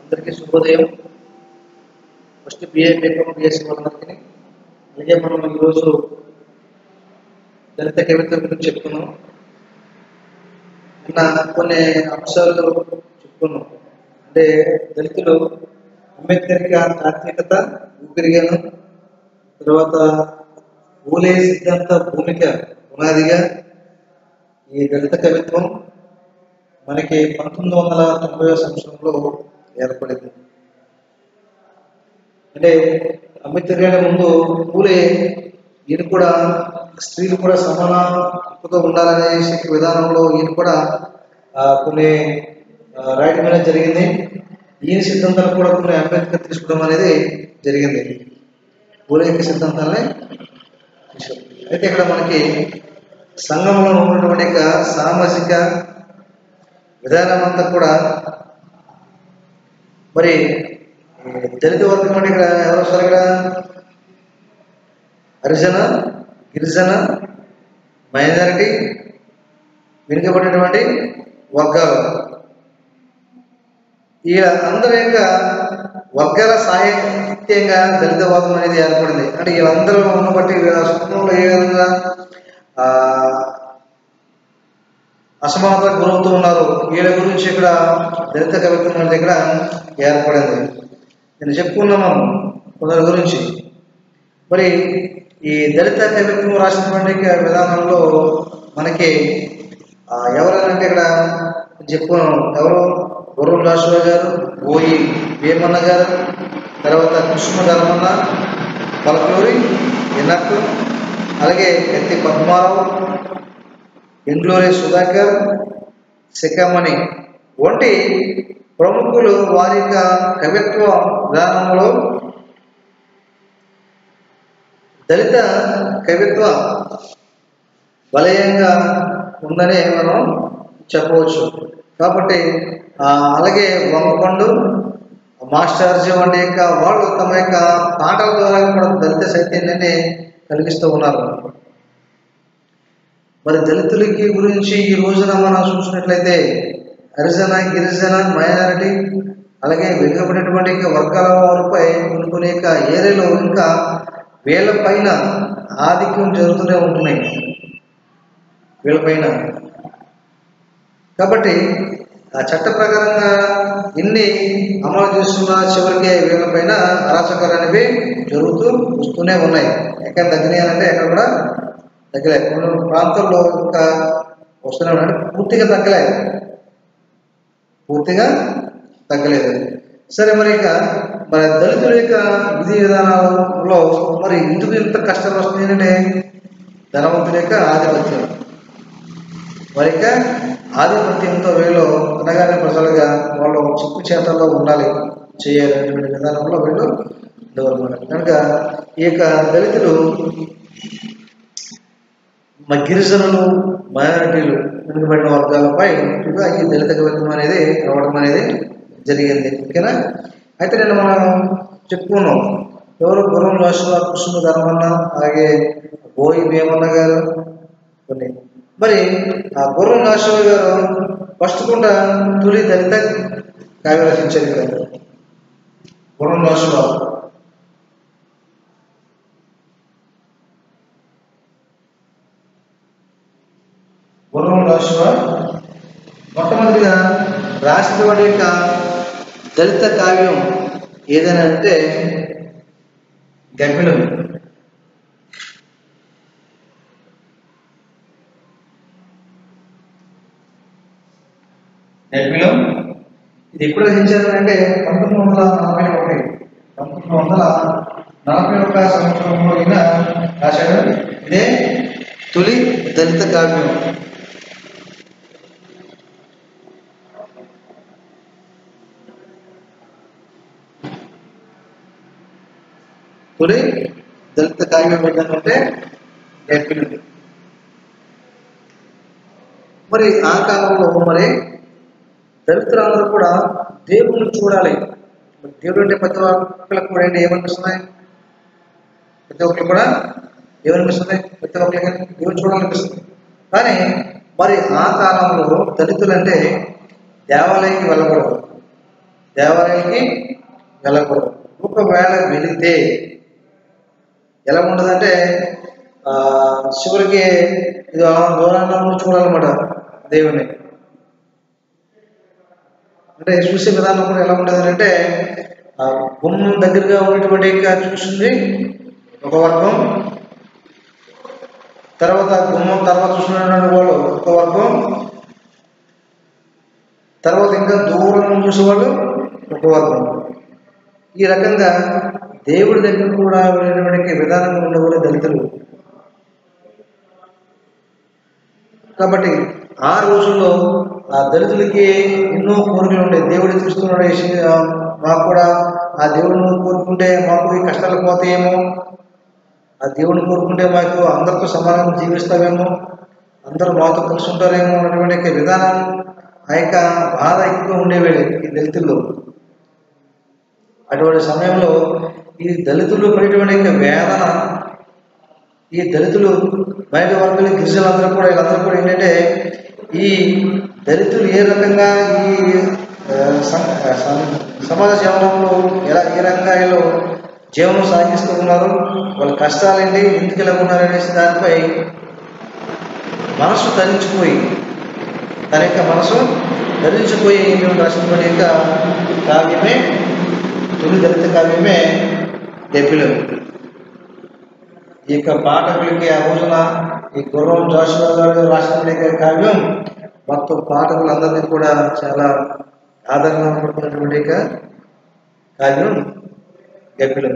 అందరికీ శుభోదయం first BA BCom BSc వాళ్ళందరికీ అలాగే మనం ఈరోజు దళిత కవిత్వం గురించి చెప్పుకున్నాం నిన్న కొన్ని అంశాలు చెప్పుకున్నాం అంటే దళితులు అంబేద్కర్కి తాత్వికత ఊపిరిగాను తర్వాత ఊలే సిద్ధాంత భూమిక పునాదిగా ఈ దళిత కవిత్వం మనకి పంతొమ్మిది వందల తొంభై సంవత్సరంలో ఏర్పడింది అంటే అంబేద్కర్ గారి ముందు పూలే ఈయన కూడా స్త్రీలు కూడా సమాన హక్కుతో ఉండాలనే శక్తి విధానంలో ఈయన కూడా ఆ, కొన్ని ఆ, రాయడం అనేది జరిగింది ఈయన సిద్ధాంతాలు కూడా కొన్ని అంబేద్కర్ తీసుకోవడం అనేది జరిగింది పూలే యొక్క సిద్ధాంతాలనే తీసుకోవడం అయితే ఇక్కడ మనకి సంఘంలో ఉన్నటువంటి యొక్క సామాజిక విధానం అంతా కూడా మరి ఈ దళిత వర్గం అంటే ఇక్కడ ఎవరు వస్తారు ఇక్కడ హరిజన గిరిజన మైనారిటీ వెనుకబడినటువంటి వర్గాలు ఈ అందరి యొక్క వర్గాల సాహిత్యంగా దళితవాదం అనేది ఏర్పడింది అంటే వీళ్ళందరూ ఉన్న బట్టి వీళ్ళ సొంతంలో ఏ విధంగా ఆ, అసమానతకు గురవుతూ ఉన్నారు వీళ్ళ గురించి ఇక్కడ దళిత కవిత్వం అనేది ఇక్కడ ఏర్పడింది నేను చెప్పుకున్నాము కొందరి గురించి మరి ఈ దళిత కవిత్వం రాసినటువంటి విధానంలో మనకి ఆ, ఎవరంటే ఇక్కడ చెప్పుకున్నాం ఎవరు గుర్రం రాజురావు గారు ఓయి వేమన్న గారు తర్వాత కృష్ణ ధర్మన్న పలకూరి ఎన్నట్టు అలాగే ఎత్తి పద్మారావు ఇంగ్లూరి సుధాకర్ శిఖమణి వంటి ప్రముఖులు వారి యొక్క కవిత్వ విధానంలో దళిత కవిత్వ బలయంగా ఉందని మనం చెప్పవచ్చు కాబట్టి ఆ, అలాగే వంగకొండు మాస్టర్జీ వంటి యొక్క వాళ్ళు తమ యొక్క పాటల ద్వారా కూడా దళిత సాహిత్యాన్ని కలిగిస్తూ ఉన్నారు మరి దళితులకి గురించి ఈ రోజున మనం చూసినట్లయితే హరిజన గిరిజన మైనారిటీ అలాగే వెనుకబడినటువంటి యొక్క వర్గాల వారిపై కొన్ని కొన్ని యొక్క ఏరియాలో ఇంకా వీళ్ళ పైన ఆధిక్యం జరుగుతూనే ఉంటున్నాయి వీళ్ళపైన కాబట్టి ఆ చట్ట ప్రకారంగా ఇన్ని అమలు చేస్తున్న చివరికి వీళ్ళపైన అరాచకాలు అనేవి జరుగుతూ వస్తూనే ఉన్నాయి ఎక్కడ తగ్గినాయంటే ఎక్కడ కూడా తగ్గలే కొన్ని ప్రాంతాల్లో ఇంకా వస్తూనే ఉన్నాయి అంటే పూర్తిగా తగ్గలే పూర్తిగా తగ్గలేదు సరే మరి ఇక మరి దళితుల యొక్క విధి విధానాలలో మరి ఎందుకు ఇంత కష్టాలు వస్తున్నాయంటే ధనవంతుల యొక్క ఆధిపత్యం మరి ఇక ఆధిపత్యంతో వీళ్ళు అనగానే ప్రజలుగా వాళ్ళు చిక్కు చేతల్లో ఉండాలి చేయాలనేటువంటి విధానంలో వీళ్ళు ఉండేవారు కనుక ఈ యొక్క దళితులు మా గిరిజనులు మైనారిటీలు వెనుకబడిన వర్గాలపై ఎక్కువగా ఈ దళిత కవిత్వం అనేది రావడం అనేది జరిగింది ఓకేనా అయితే నేను మనం చెప్పుకున్నాం ఎవరు గుర్రం రాష్ట్ర కృష్ణ ధర్మన్న అలాగే బోయి భీమన్న గారు కొన్ని మరి ఆ గుర్రం రాష్ట్ర గారు ఫస్ట్ కుంట తొలి దళిత కావ్య రచించారు ఇక్కడ గుర్రం రాష్ట్ర గుర్రం రాష్ట్ర మొట్టమొదటిగా రాసినటువంటి యొక్క దళిత కావ్యం ఏదైనా అంటే గంభిలం గంభిలం ఇది ఎప్పుడు రచించారు అంటే పంతొమ్మిది వందల నలభై ఒకటి పంతొమ్మిది వందల నలభై ఒక సంవత్సరంలో ఈయన రాశాడు ఇదే తొలి దళిత కావ్యం తొలి దళిత కావ్యం ఏంటంటే గంభిలం మరి ఆ కాలంలో మరి దళితులందరూ కూడా దేవుణ్ణి చూడాలి మరి దేవుడు అంటే ప్రతి ఒక్కరికి కూడా ఏంటి ఏమనిపిస్తున్నాయి ప్రతి ఒక్కరికి కూడా ఏమనిపిస్తుంది ప్రతి ఒక్కరికి దేవుడు చూడాలనిపిస్తుంది కానీ మరి ఆ కాలంలో దళితులు అంటే దేవాలయానికి వెళ్ళకూడదు దేవాలయానికి వెళ్ళకూడదు ఒకవేళ వెళితే ఎలా ఉంటుందంటే ఆ, చివరికి ఇది అలా దూరాన్ని నుండి చూడాలన్నమాట దేవుని అంటే చూసే విధానం కూడా ఎలా ఉండేది అంటే ఆ గుమ్మం దగ్గరగా ఉన్నటువంటి ఇంకా చూసింది ఒక వర్గం తర్వాత గుమ్మం తర్వాత చూసినటువంటి వాళ్ళు ఒక వర్గం తర్వాత ఇంకా దూరం నుంచి చూసేవాళ్ళు ఒక వర్గం ఈ రకంగా దేవుడి దగ్గర కూడా వెళ్ళినటువంటి విధానం ఉండేవాళ్ళు దళితులు కాబట్టి ఆ రోజుల్లో ఆ దళితులకి ఎన్నో కోరికలు ఉండేవి దేవుడు చూస్తున్నాడు ఈ- ఆ, మాకు కూడా ఆ దేవుడిని కోరుకుంటే మాకు ఈ కష్టాలు పోతాయేమో ఆ దేవుడిని కోరుకుంటే మాకు అందరితో సమానంగా జీవిస్తామేమో అందరూ మాతో కలిసి ఉంటారేమో అన్నటువంటి యొక్క విధానం ఆ యొక్క బాధ ఎక్కువ ఉండేవి ఈ దళితుల్లో అటువంటి సమయంలో ఈ దళితులు పడేటువంటి యొక్క వేదన ఈ దళితులు బయట వర్గాలు గిరిజనులందరూ కూడా వీళ్ళందరూ కూడా ఏంటంటే ఈ దళితులు ఏ రకంగా ఈ ఆ, సం- ఆ, సం- సమాజ జీవనంలో ఎలా ఏ రకంగా వీళ్ళు జీవనం సాగిస్తూ ఉన్నారు వాళ్ళ కష్టాలేంటి ఎందుకు ఇలా ఉన్నారు అనేసి దానిపై మనసు ధరించిపోయి తన యొక్క మనసు ధరించిపోయి మేము రాసినటువంటి యొక్క కావ్యమే తొలి దళిత కావ్యమే దెబ్బిలం ఈ యొక్క పాఠకులకి ఆ రోజున ఈ గుర్రం జాషువా గారు రాసినటువంటి కావ్యం మొత్తం పాఠకులందరినీ కూడా చాలా ఆదరణ పడుతున్నటువంటి యొక్క కావ్యం గబ్బిలం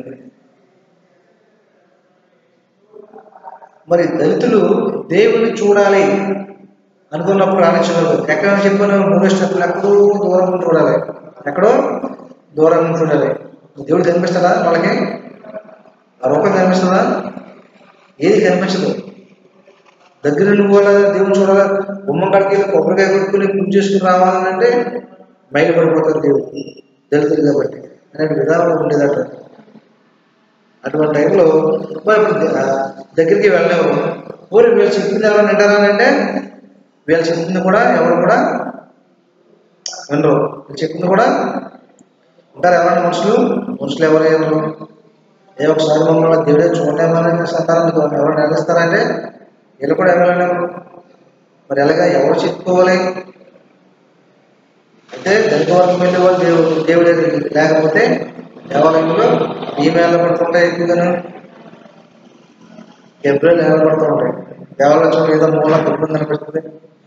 మరి దళితులు దేవుని చూడాలి అనుకున్నప్పుడు ఆలోచించగలరు ఎక్కడ చెప్పిన మూడో స్టెప్లు ఎక్కడో దూరం నుండి చూడాలి ఎక్కడో దూరం నుండి చూడాలి దేవుడు కనిపిస్తాడా వాళ్ళకి ఆ రూపం కనిపిస్తుందా ఏది కనిపించదు దగ్గర నుండి కూడా దేవుని చూడాలా గుమ్మం కాడికి వెళ్ళి కొబ్బరికాయ కొట్టుకుని పూజ చేసుకుని రావాలని అంటే మైలు పడిపోతారు దేవుడు దళితులు కాబట్టి అనే విధానం ఉండేదట అటువంటి టైంలో మరి ఇప్పుడు ద- దగ్గరికి వెళ్ళలేవు ఊరి వీళ్ళు చెప్పింది ఎవరైనా వింటారా అంటే వీళ్ళు చెప్పింది కూడా ఎవరు కూడా వినరు వీళ్ళు చెప్పింది కూడా ఉంటారు ఎవరైనా మనుషులు మనుషులు ఎవరు వినరు ఏ ఒకసారి మమ్మల్ని దేవుడే చూడలేమని సంతానం ఎవరు నిలస్తారంటే వీళ్ళు కూడా ఎవరు మరి ఎలాగా ఎవరు చెప్పుకోవాలి అయితే దళిత వర్గం వెళ్ళే వాళ్ళు దేవుడు దేవుడే లేకపోతే దేవాలయంలో ఈమెయిల్ పడుతుంటాయి ఎక్కువగాను ఏప్రిల్ ఏమైనా పడుతూ ఉంటాయి దేవాలయం చూడ ఏదో మూల పడుతుంది అనిపిస్తుంది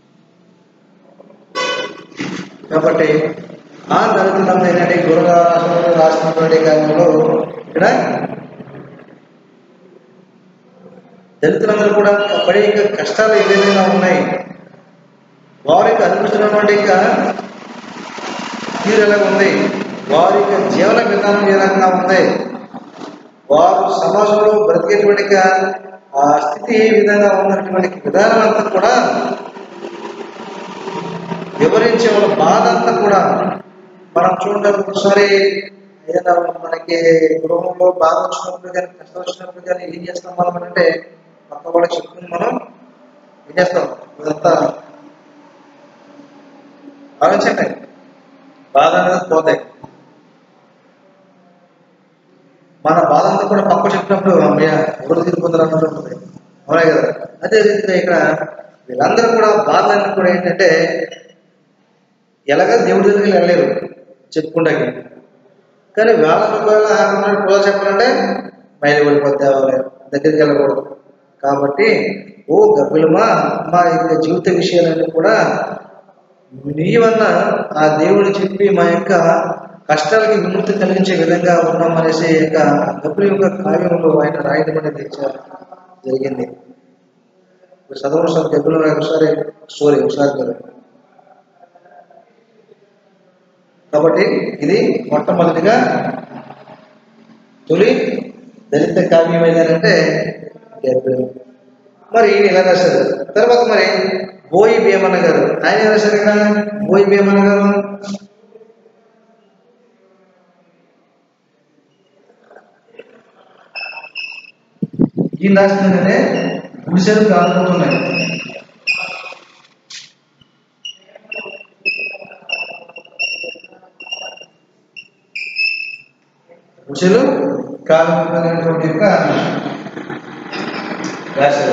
కాబట్టి ఆ దళితులంతా ఏంటంటే గురుగా రాసినటువంటి కాలంలో ఇక్కడ దళితులందరూ కూడా పడే యొక్క కష్టాలు ఏదైనా ఉన్నాయి వారికి అనిపిస్తున్నటువంటి యొక్క తీరు ఎలా ఉంది వారి యొక్క జీవన విధానం ఏ రకంగా ఉంది వారు సమాజంలో బ్రతికేటువంటి యొక్క ఆ స్థితి ఏ విధంగా ఉన్నటువంటి విధానం అంతా కూడా వివరించే వాళ్ళ బాధ అంతా కూడా మనం చూడండి ఒకసారి ఏదైనా మనకి గృహంలో బాధ వచ్చినప్పుడు కానీ కష్టం వచ్చినప్పుడు కానీ ఏం చేస్తాం మనం అంటే పక్క వాళ్ళకి చెప్పుకుని మనం ఏం చేస్తాం ఇదంతా ఆలోచించండి బాధ అనేది పోతాయి మన బాధ అంతా కూడా పక్క చెప్పినప్పుడు అమ్మయ్య ఎవరు తిరిగిపోతారు అన్నట్టు ఉంటుంది అవునా కదా అదే రీతిగా ఇక్కడ వీళ్ళందరూ కూడా బాధలన్నీ కూడా ఏంటంటే ఎలాగ దేవుడి దగ్గరికి వెళ్ళలేరు చెప్పుకుంటాకి కానీ వేల రూపాయల ఆరు వందల కూడా చెప్పాలంటే బయలు పడిపోతే దేవాలయం దగ్గరికి వెళ్ళకూడదు కాబట్టి ఓ గబ్బిలమా మా యొక్క జీవిత విషయాలన్నీ కూడా నీవన్న ఆ దేవుడు చెప్పి మా యొక్క కష్టాలకి విముక్తి కలిగించే విధంగా ఉన్నాం అనేసి యొక్క గబ్బిల యొక్క కావ్యంలో ఆయన రాయడం అనేది చ- జరిగింది ఇప్పుడు చదవడం సార్ గబ్బిల ఒకసారి స్టోరీ ఒకసారి చదవండి. కాబట్టి ఇది మొట్టమొదటిగా తొలి దళిత కావ్యం ఏదంటే గబ్బిలం మరి ఈయన ఇలా రాశారు తర్వాత మరి బోయి భీమన్న గారు ఆయన ఏం రాశారు ఇక్కడ బోయి భీమన్న గారు ఈయన రాసిందంటే గుడిసెలు కాకపోతున్నాయి గుడిసెలు కాలిపోయినటువంటి యొక్క రాశారు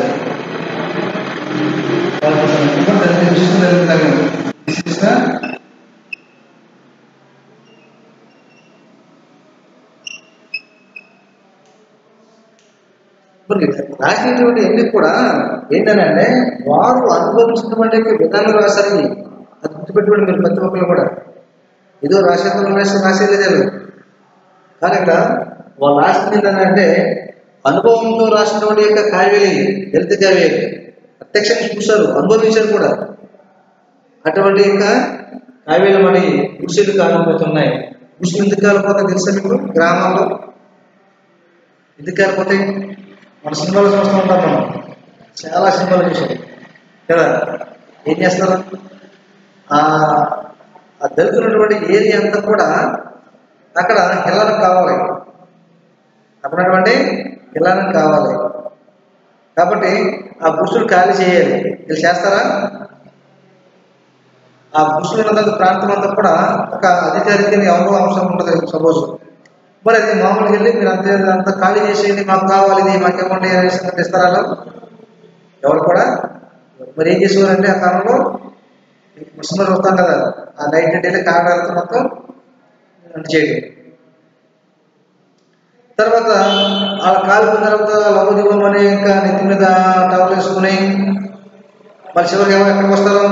రాసినటువంటి ఎన్ని కూడా ఏంటంటే వారు అనుభవించినటువంటి యొక్క విధానం రాశారు ఇవి. అది గుర్తుపెట్టుకోండి మీరు ప్రతి ఒక్కరు కూడా ఏదో రాసేందుకు రాసి రాసేది లేదు కానీ ఇక్కడ వాళ్ళు రాసింది ఏంటంటే అనుభవంతో రాసినటువంటి యొక్క కావ్యాలు హెల్త్ కావ్యాలు ప్రత్యక్షంగా చూశారు అనుభవించారు కూడా అటువంటి యొక్క కావ్యాలు మరి గుడిసెలు కాలిపోతున్నాయి గుడిసెలు ఎందుకు కాలిపోతాయి తెలుసా మీకు గ్రామాల్లో ఎందుకు కాలిపోతాయి మన సినిమాలు చూస్తూ ఉంటాం మనం చాలా సినిమాలు చూసాం కదా ఏం చేస్తారు ఆ ఆ దళితున్నటువంటి ఏరియా అంతా కూడా అక్కడ హిల్లాలకు కావాలి అక్కడ ఉన్నటువంటి హిల్లాలకు కావాలి కాబట్టి ఆ బుషులు ఖాళీ చేయాలి వీళ్ళు చేస్తారా ఆ బుషులు ఉన్నంత ప్రాంతం అంతా కూడా ఒక అధికారికి ఎవరో అవసరం ఉంటుంది సపోజ్ మరి అది మామూలుగా వెళ్ళి మీరు అంతే అంత ఖాళీ చేసేయండి మాకు కావాలి ఇది మాకు ఇవ్వండి అనేసి అంత ఇస్తారా అలా? ఎవరు కూడా మరి ఏం చేసేవారంటే ఆ కాలంలో ముస్లింలు వస్తాం కదా ఆ నైట్ డేలో కాగడాలతో మొత్తం అంత చేయడం తర్వాత వాళ్ళ కాలిపోయిన తర్వాత లవదీపం అని ఇంకా నెత్తి మీద టవల్ వేసుకుని మళ్ళీ చివరికి ఎవరు ఎక్కడికి వస్తారు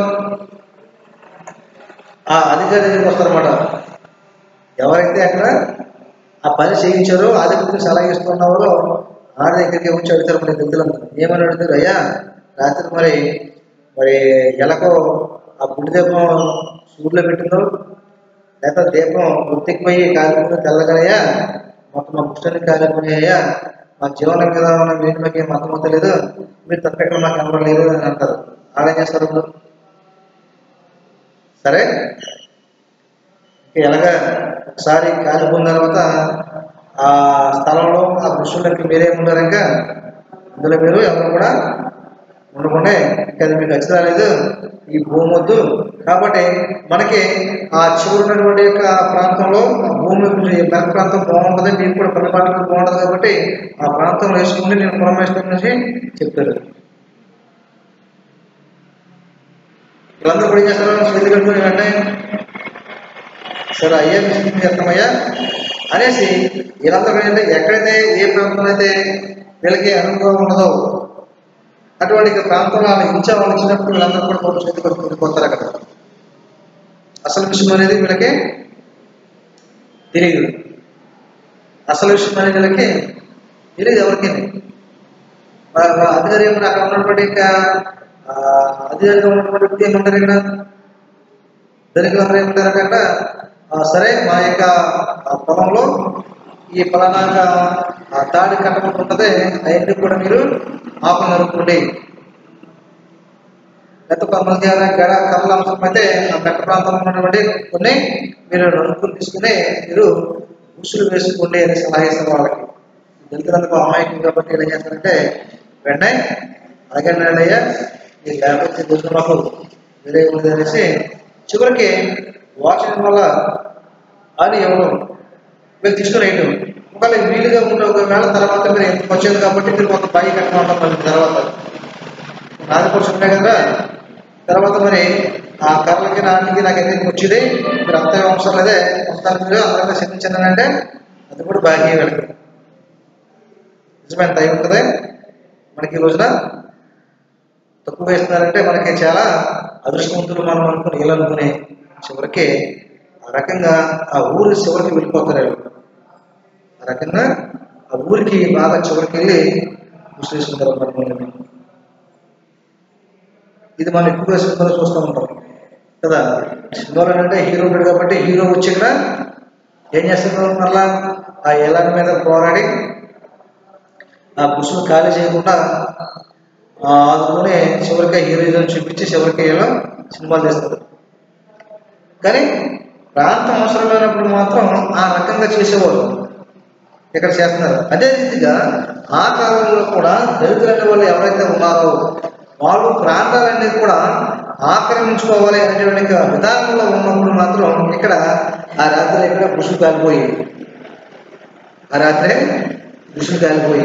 ఆ అధికారి దగ్గరికి వస్తారన్నమాట ఎవరైతే అక్కడ ఆ పని చేయించారో ఆధిపత్యం సలహా ఇస్తున్నారో ఆడ దగ్గరికి వచ్చి అడుగుతారు మన దళితులందరూ ఏమని అడుగుతారు అయ్యా రాత్రి మరి మరి ఎలకో ఆ గుడి దీపం సూర్యులో పెట్టిందో లేకపోతే దీపం ఉత్తికిపోయి కాలిపోయి తెల్లగలయ్యా మొత్తం మా పుస్తకాన్ని కాలిపోయాయా మా జీవనం మీద ఉన్న మీరు మాకు ఏం మతం అవుతలేదు మీరు తప్పెక్కడ మాకు కనబడలేదు అని అంటారు ఆడేం చేస్తారు ఇప్పుడు సరే ఎలాగా ఒకసారి కాలిపోయిన తర్వాత ఆ స్థలంలో ఆ పురుషులకి మీరే ఉంటారు ఇంకా అందులో మీరు ఎవరు కూడా ఉండకుండా ఇంకా అది మీకు వచ్చి రాలేదు ఈ భూమి వద్దు కాబట్టి మనకి ఆ చివరి ఉన్నటువంటి యొక్క ప్రాంతంలో ఆ భూమి మెరక ప్రాంతం బాగుంటుంది మీకు కూడా పని పాటలు బాగుంటుంది కాబట్టి ఆ ప్రాంతంలో వేసుకుని నేను పురమేశ్వరం నుంచి చెప్తారు వీళ్ళందరూ కూడా ఏం చేస్తారు చేతి కట్టుకుని వెంటనే సరే అయ్యా మీ స్థితి చేస్తామయ్యా అనేసి వీళ్ళందరూ ఏంటంటే ఎక్కడైతే ఏ ప్రాంతంలో అయితే వీళ్ళకి అనుభవం ఉండదో అటువంటి ప్రాంతంలో వాళ్ళు ఇచ్చే వాళ్ళు ఇచ్చినప్పుడు వీళ్ళందరూ కూడా కొంచెం చేతి కట్టుకుని పోతారు అక్కడ అసలు విషయం అనేది వీళ్ళకి తెలియదు అసలు విషయం అనేది వీళ్ళకి తెలియదు ఎవరికి అధికారి ఏమన్నా అక్కడ ఉన్నటువంటి ఇంకా ఆ, అధికారిగా ఉన్నటువంటి వ్యక్తి ఏమంటారు ఇక్కడ ధనికులందరూ ఏమంటారు అక్కడ ఆ, సరే మా యొక్క ఆ పొలంలో ఈ ఫలానా ఆ తాడి కట్టబడుతుంటది అవన్నీ కూడా మీరు ఆకులు నరుక్కోండి లేకపోతే కొంతమంది ఏమైనా గడ కర్రలు అవసరం అయితే ఆ మెట్ట ప్రాంతంలో ఉన్నటువంటి కొన్ని మీరు నరుక్కుని తీసుకుని మీరు ఉసులు వేసుకోండి అని సలహా ఇస్తారు వాళ్ళకి దళితులందుకు అమాయకం కాబట్టి ఏం చేస్తారంటే వెంటనే అలాగే అయ్యా ఈ లేకపోతే దొరికిన మాకు వేరే ఉంది అనేసి చివరికి వాచడం వల్ల అని ఎవరు మీరు తీసుకుని వేయటం ఒకవేళ వీలుగా ఉంటే ఒకవేళ తర్వాత మీరు ఎంత వచ్చేది కాబట్టి మీరు కొంత పై కట్టమంటాం మళ్ళీ తర్వాత నాది కూడా ఉన్నాయి కదా తర్వాత మరి ఆ కర్రలకి నాటికి నాకు ఎంత వచ్చేది మీరు అంత అవసరం లేదే మొత్తానికి మీరు అందరికీ క్షమించండి అంటే అది కూడా బాగా వెళ్ళదు నిజమైన టైం ఉంటుంది మనకి ఈ రోజున తక్కువ వేస్తున్నారంటే మనకి చాలా అదృష్టవంతులు మనం అనుకుని వీళ్ళు అనుకుని చివరికి ఆ రకంగా ఆ ఊరి చివరికి వెళ్ళిపోతారు వీళ్ళు. ఆ రకంగా ఆ ఊరికి బాగా చివరికి వెళ్ళి విశ్లేషించారు మనల్ని ఇది మనం ఎక్కువగా సినిమాలో చూస్తూ ఉంటాం కదా సినిమాలో అంటే హీరో ఉంటాడు కాబట్టి హీరో వచ్చి ఇక్కడ ఏం చేస్తున్నారు మళ్ళా ఆ ఎలాంటి మీద పోరాడి ఆ పురుషులు ఖాళీ చేయకుండా ఆ, ఆదుకుని చివరికి హీరోయిజం చూపించి చివరికి ఇలా సినిమాలు తీస్తారు కానీ ప్రాంతం అవసరమైనప్పుడు మాత్రం ఆ రకంగా చేసేవాళ్ళు ఇక్కడ చేస్తున్నారు అదే రీతిగా ఆ కాలంలో కూడా దళితులనే వాళ్ళు ఎవరైతే ఉన్నారో వాళ్ళు ప్రాంతాలన్నీ కూడా ఆక్రమించుకోవాలి అనేటువంటి విధానంలో ఉన్నప్పుడు మాత్రం ఇక్కడ ఆ రాత్రి ఇక్కడ పుష్పు కాలిపోయి ఆ రాత్రే ఋషులు కాలిపోయి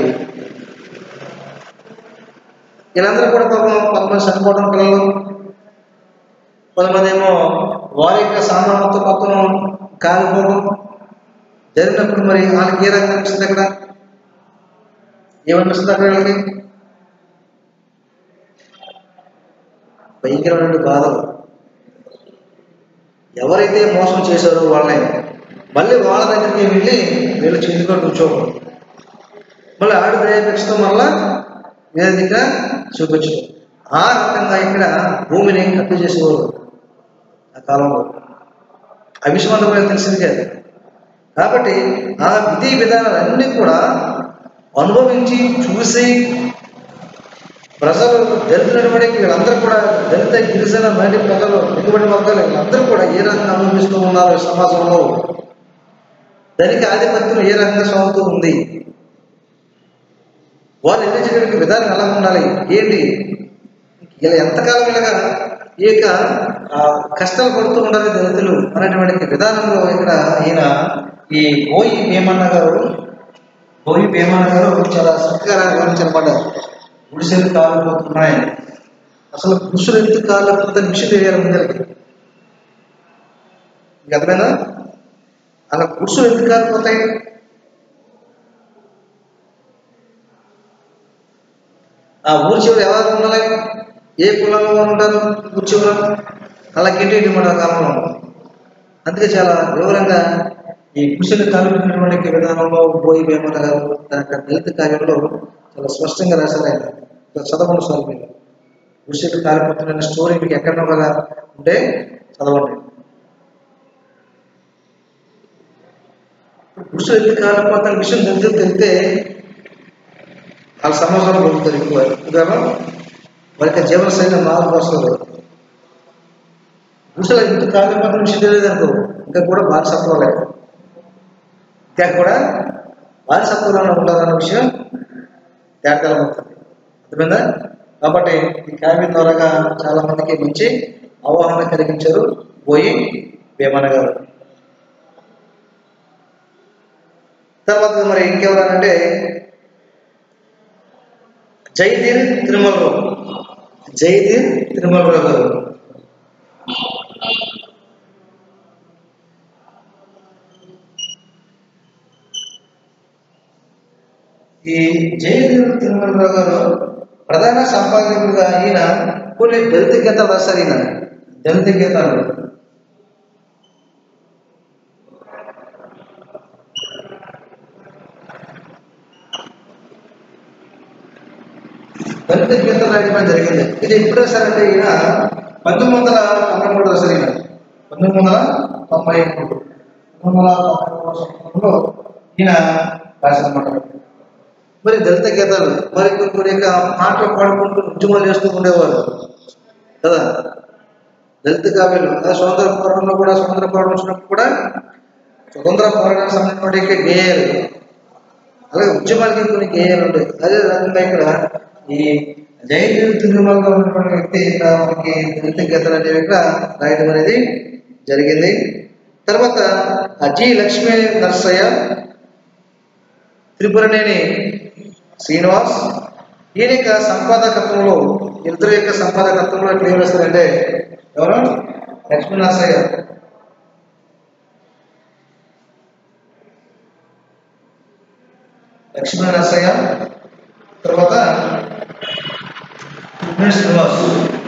వీళ్ళందరూ కూడా పాపం కొంతమంది చనిపోవడం పిల్లలు కొంతమంది ఏమో వారి యొక్క సామాన్ మొత్తం మొత్తం కాలిపోవడం జరిగినప్పుడు మరి వాళ్ళకి ఏ రకంగా అనిపిస్తుంది అక్కడ ఏమనిపిస్తుంది అక్కడ వీళ్ళకి భయంకరమైన బాధలు ఎవరైతే మోసం చేశారో వాళ్ళని మళ్ళీ వాళ్ళ దగ్గరికి వెళ్ళి వీళ్ళు చేతిలో కూర్చోకూడదు మళ్ళీ ఆవిడ దయాపేక్షతో మళ్ళా వేరే దగ్గర చూపించు ఆ రకంగా ఇక్కడ భూమిని కట్టు చేసేవారు ఆ కాలంలో అవిశ్వంతమైన తెలిసింది కాదు కాబట్టి ఆ విధి విధానాలన్నీ కూడా అనుభవించి చూసి ప్రజలు దళితులటువంటి వీళ్ళందరూ కూడా దళిత గిరిజన మైండి ప్రజలు దిగుబడి వర్గాలు వీళ్ళందరూ కూడా ఏ రకంగా అనుభవిస్తూ ఉన్నారు ఈ సమాజంలో దానికి ఆధిపత్యం ఏ రకంగా సాగుతూ ఉంది వాళ్ళు ఎదిరించడానికి విధానం ఎలా ఉండాలి ఏంటి ఇలా ఎంతకాలం ఇలాగా ఈ యొక్క ఆ, కష్టాలు పడుతూ ఉండాలి దళితులు అనేటువంటి విధానంలో ఇక్కడ ఈయన ఈ బోయి భీమన్న గారు బోయి భీమన్న గారు చాలా చక్కగా వివరించనమాట గుడిసెలు కాలిపోతున్నాయి అసలు పురుషులు ఎందుకు కాలిపోతే మిషన్ వేయాలి ముందరికి అర్థమైనా అలా పురుషులు ఎందుకు కాలిపోతాయి ఆ ఊరి చివరి ఎవరు ఉండాలి ఏ కులంలో వారు ఉంటారు ఊరి చివర అలాగేంటి మన కాలంలో అందుకే చాలా వివరంగా ఈ పురుషులు కాలుతున్నటువంటి విధానంలో పోయి వేమన్న గారు తన యొక్క దళిత కార్యంలో చాలా స్పష్టంగా రాశారు ఆయన ఇక్కడ చదవండి సార్ మీరు పురుషులు కాలిపోతున్న స్టోరీ మీకు ఎక్కడో కదా ఉంటే చదవండి పురుషులు ఎందుకు కాలిపోతున్న విషయం తెలిసి తెలితే వాళ్ళ సమాజంలో పొందుతారు ఎక్కువ ఎందుకన్నా వారి యొక్క జీవన శైలి మార్పు వస్తుంది పురుషులు ఎందుకు కాలిపోతున్న విషయం తెలియదు అనుకో ఇంకా కూడా బానిసత్వాలే ఇంకా కూడా బానిసత్వంలో ఉండాలన్న విషయం తేటతలం అవుతుంది అర్థమైందా కాబట్టి ఈ కావ్యం ద్వారాగా చాలా మందికి మంచి అవగాహన కలిగించారు పోయి వేమన గారు తర్వాత మరి ఇంకెవరనంటే జైదీర్ తిరుమలరావు జైదీర్ తిరుమలరావు గారు ఈ జైదీర్ తిరుమలరావు గారు ప్రధాన సంపాదకులుగా ఈయన కొన్ని దళిత గీతాలు రాశారు ఈయన దళిత గీతాలు దళిత గీతాలు రాయడం జరిగింది ఇది ఎప్పుడు రాశారంటే ఈయన పంతొమ్మిది వందల తొంభై మూడు రాశారు ఈయన పంతొమ్మిది వందల తొంభై మూడు పంతొమ్మిది వందల తొంభై మూడు సంవత్సరంలో ఈయన రాశారన్నమాట మరి దళిత గీతాలు మరి కొన్ని కొన్ని యొక్క పాటలు పాడుకుంటూ ఉద్యమాలు చేస్తూ ఉండేవారు కదా దళిత కావ్యాలు అదే స్వతంత్ర పోరాటంలో కూడా స్వతంత్ర పోరాటం వచ్చినప్పుడు కూడా స్వతంత్ర పోరాటానికి సంబంధించిన యొక్క గేయాలు అలాగే ఉద్యమాలకి కొన్ని గేయాలు ఉంటాయి అదే రకంగా ఇక్కడ ఈ జైలు తిరుమలలో ఉన్నటువంటి వ్యక్తి ఇక్కడ మనకి దళిత గీతాలు అనేవి ఇక్కడ రాయడం అనేది జరిగింది తర్వాత ఆ జి లక్ష్మీ నరసయ్య త్రిపురనేని శ్రీనివాస్ ఈయన యొక్క సంపాదకత్వంలో ఇద్దరు యొక్క సంపాదకత్వంలో ఎట్లా ఏం రాస్తారంటే ఎవరు లక్ష్మీనరసయ్య లక్ష్మీనరసయ్య తర్వాత త్రిపుర శ్రీనివాస్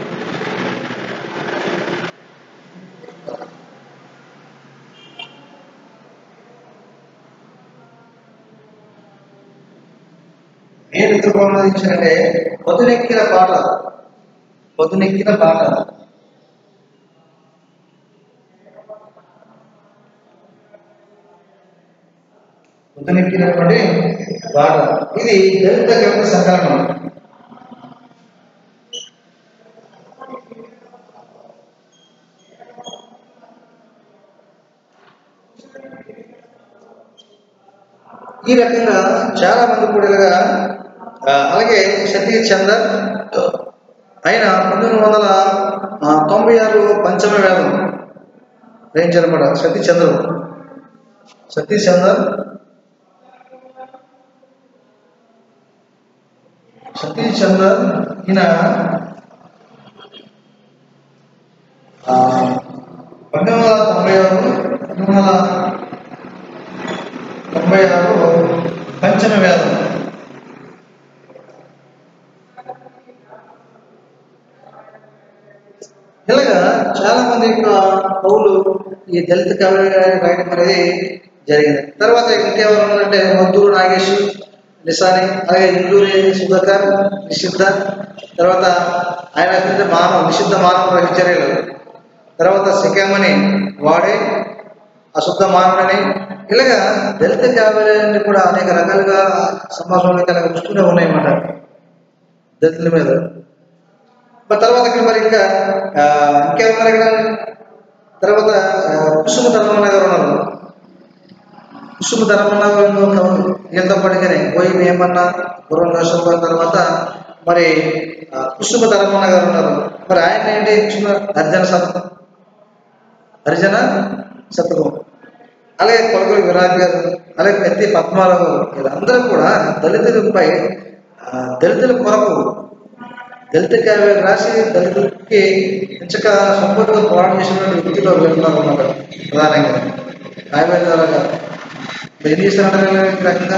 నేను ఇతరులు ఇచ్చానంటే పొద్దునెక్కిన పాట పొద్దునెక్కిన పాట పొద్దునెక్కినటువంటి పాట ఇది దళిత గీత సంకలనం ఈ రకంగా చాలా మంది కూడా ఇలాగా ఆ, అలాగే సతీష్ చంద్ర ఆయన పంతొమ్మిది వందల ఆ, తొంభై ఆరు పంచమ వేదం గ్రహించారన్నమాట సతీష్ చంద్ర సతీష్ చంద్ర సతీష్ చంద్ర ఈయన ఆ, పంతొమ్మిది వందల తొంభై ఆరు పంతొమ్మిది వందల తొంభై ఆరు పంచమ వేదం ఇలాగా చాలా మంది యొక్క కవులు ఈ దళిత కవి రాయడం అనేది జరిగింది తర్వాత ఇంకెవరు ఉన్నారంటే మద్దూరు నాగేష్ నిసాని అలాగే ఇందూరి సుధాకర్ నిషిద్ధ తర్వాత ఆయన కింద మానవ నిషిద్ధ మానవ రచర్యలు తర్వాత శిఖామణి వాడే అశుద్ధ మానవుడని ఇలాగా దళిత కావ్యాలన్నీ కూడా అనేక రకాలుగా సమాజంలో కనుక వస్తూనే ఉన్నాయన్నమాట దళితుల మీద మరి తర్వాత ఇక్కడ మరి ఇంకా ఆ, ఇంకెవరున్నారు ఇక్కడ తర్వాత ఆ, కుసుమ ధర్మన్న గారు ఉన్నారు కుసుమ ధర్మన్న గారు వీళ్ళతో పాటుగానే పోయి ఏమన్నా గురం దర్శనం గారి తర్వాత మరి ఆ, కుసుమ ధర్మన్న గారు ఉన్నారు మరి ఆయన ఏంటి కుసుమ హరిజన శతకం హరిజన శతకం అలాగే కొలగూరి విరాట్ గారు అలాగే పెద్ది పద్మారావు గారు వీళ్ళందరూ కూడా దళితులపై ఆ, దళితుల కొరకు దళిత కావ్యాలు రాసి దళితులకి ఎంచక సంపూర్ణంగా పోరాటం చేసినటువంటి వ్యక్తిలో వెళ్తున్నారు అన్నమాట ప్రధానంగా కావ్యాల ద్వారా కాదు. మరి ఏం చేస్తారంటారు ఇలా ఈ రకంగా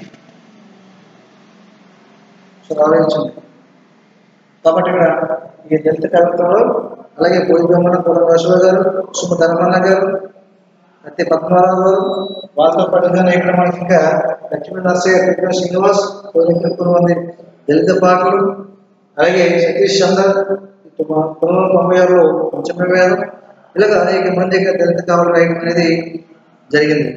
సో ఆలోచించండి కాబట్టి ఇక్కడ ఈ దళిత కవిత్వంలో అలాగే పోయి బ్రహ్మణ కూడా రాఘవ గారు సుమ ధర్మన్న గారు అతి పద్మనాభరావు గారు వాళ్ళతో పాటుగానే ఇక్కడ మనకి ఇంకా లక్ష్మీ నరసయ్య కృష్ణ శ్రీనివాస్ కొన్ని మంది దళిత పాటలు అలాగే సతీష్ చంద్ర ఇటు మా పంతొమ్మిది వందల తొంభై ఆరులో పంచమ వేదం ఇలాగ అనేక మంది యొక్క దళిత కావాలి రాయడం అనేది జరిగింది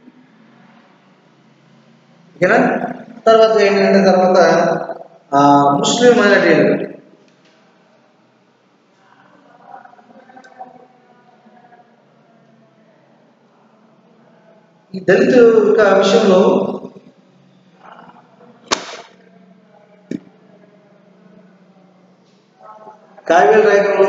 ఓకేనా తర్వాత ఏంటంటే తర్వాత ఆ, ముస్లిం మైనారిటీలు ఈ దళిత యొక్క విషయంలో కావ్యాలు రాయడంలో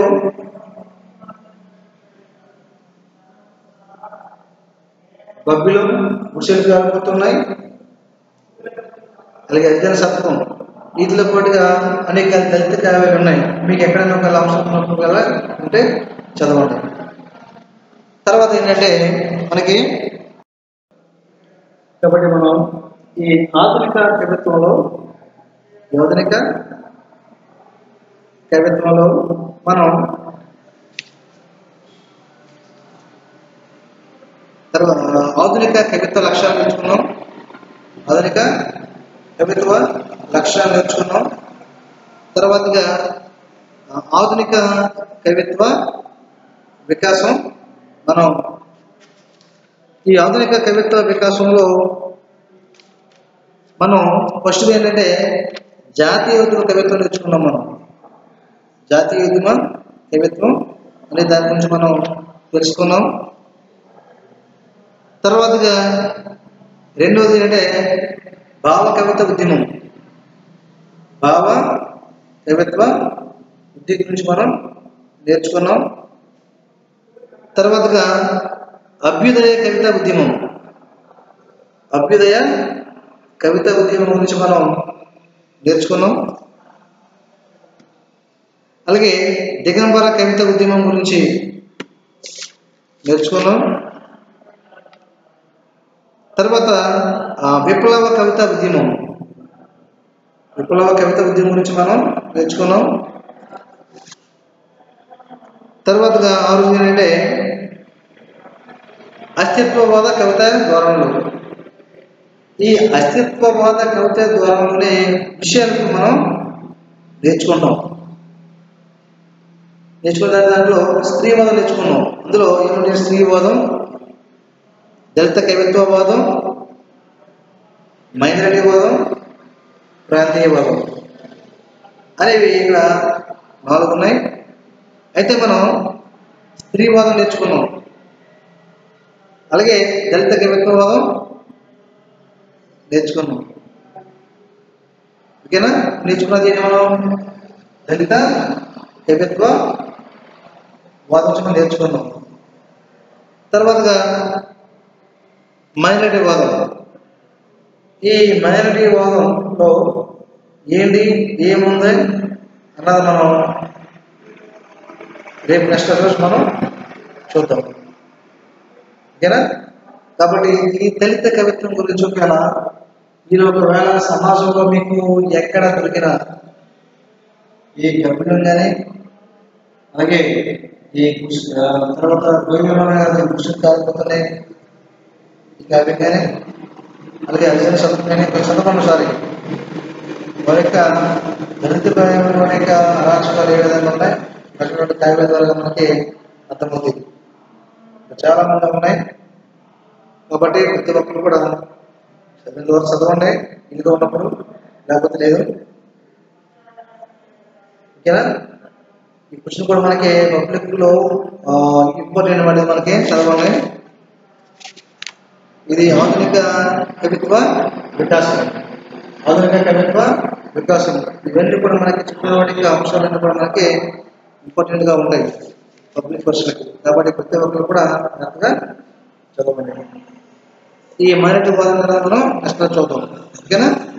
బబ్బిలో ముసలి కాలిపోతున్నాయి అలాగే అర్జున సత్వం వీటిలో పాటుగా అనేక దళిత కావ్యాలు ఉన్నాయి మీకు ఎక్కడైనా ఒక అంశం ఉన్నప్పుడు గల ఉంటే చదవండి తర్వాత ఏంటంటే మనకి కాబట్టి మనం ఈ ఆధునిక కవిత్వంలో ఈ ఆధునిక కవిత్వంలో మనం తర్వాత ఆధునిక కవిత్వ లక్ష్యాలు నేర్చుకున్నాం ఆధునిక కవిత్వ లక్ష్యాలు నేర్చుకున్నాం తర్వాతగా ఆ, ఆధునిక కవిత్వ వికాసం మనం ఈ ఆధునిక కవిత్వ వికాసంలో మనం ఫస్ట్ ఏంటంటే జాతీయ ఉద్యమ కవిత్వం నేర్చుకున్నాం మనం జాతీయ ఉద్యమ కవిత్వం అనే దాని గురించి మనం తెలుసుకున్నాం తర్వాతగా రెండవది ఏంటంటే భావ కవిత ఉద్యమం భావ కవిత్వ ఉద్యమం గురించి మనం నేర్చుకున్నాం తర్వాతగా అభ్యుదయ కవిత ఉద్యమం అభ్యుదయ కవిత ఉద్యమం గురించి మనం నేర్చుకున్నాం అలాగే దిగంబర కవిత ఉద్యమం గురించి నేర్చుకున్నాం తర్వాత ఆ, విప్లవ కవిత ఉద్యమం విప్లవ కవిత ఉద్యమం గురించి మనం నేర్చుకున్నాం తర్వాతగా ఆరు ఏంటంటే అస్తిత్వవాద కవిత ధోరణులు ఈ అస్తిత్వవాద కవిత ధోరణులనే విషయాలకు మనం నేర్చుకుంటాం నేర్చుకున్న దాంట్లో స్త్రీవాదం నేర్చుకున్నాం అందులో ఏమంటే స్త్రీవాదం దళిత కవిత్వవాదం మైనారిటీవాదం ప్రాంతీయవాదం అనేవి ఇక్కడ నాలుగు ఉన్నాయి అయితే మనం స్త్రీవాదం నేర్చుకున్నాం అలాగే దళిత కవిత్వవాదం నేర్చుకున్నాం ఓకేనా నేర్చుకున్నది ఏంటి మనం దళిత కవిత్వ వాదం మనం నేర్చుకున్నాం తర్వాతగా మైనారిటీ వాదం ఈ మైనారిటీ వాదంలో ఏంటి ఏముంది అన్నది మనం రేపు నెక్స్ట్ రోజు మనం చూద్దాం ఓకేనా కాబట్టి ఈ దళిత కవిత్వం గురించి ఒకవేళ మీరు ఒకవేళ సమాజంలో మీకు ఎక్కడ దొరికిన ఈ గర్భిణం కానీ అలాగే ఈ కృషి- ఆ, తర్వాత గోవిందరావు కృషి కాకపోతున్నాయి ఈ కావ్యం కానీ అలాగే అర్జున శతం కానీ కొంచెం చదవండి సారి వారి యొక్క దళిత భయంలో యొక్క అరాచకాలు ఏ విధంగా ఉన్నాయి అటువంటి కావ్యాల ద్వారా మనకి అర్థమవుతుంది చాలా మంది ఉన్నాయి కాబట్టి ప్రతి ఒక్కరు కూడా చదివిన వరకు చదవండి ఇంట్లో ఉన్నప్పుడు లేకపోతే లేదు ఓకేనా ఈ క్వశ్చన్ కూడా మనకి పబ్లిక్ లో ఇంపార్టెంట్ అనేది మనకి చదవండి ఇది ఆధునిక కవిత్వ వికాసం ఆధునిక కవిత్వ వికాసం ఇవన్నీ కూడా మనకి చెప్పినటువంటి అంశాలన్నీ కూడా మనకి ఇంపార్టెంట్ గా ఉంటాయి పబ్లిక్ పర్సన్కి కాబట్టి ప్రతి ఒక్కరు కూడా జాగ్రత్తగా చదవండి ఈ మైనటి వాదన మనం నెక్స్ట్ చూద్దాం ఓకేనా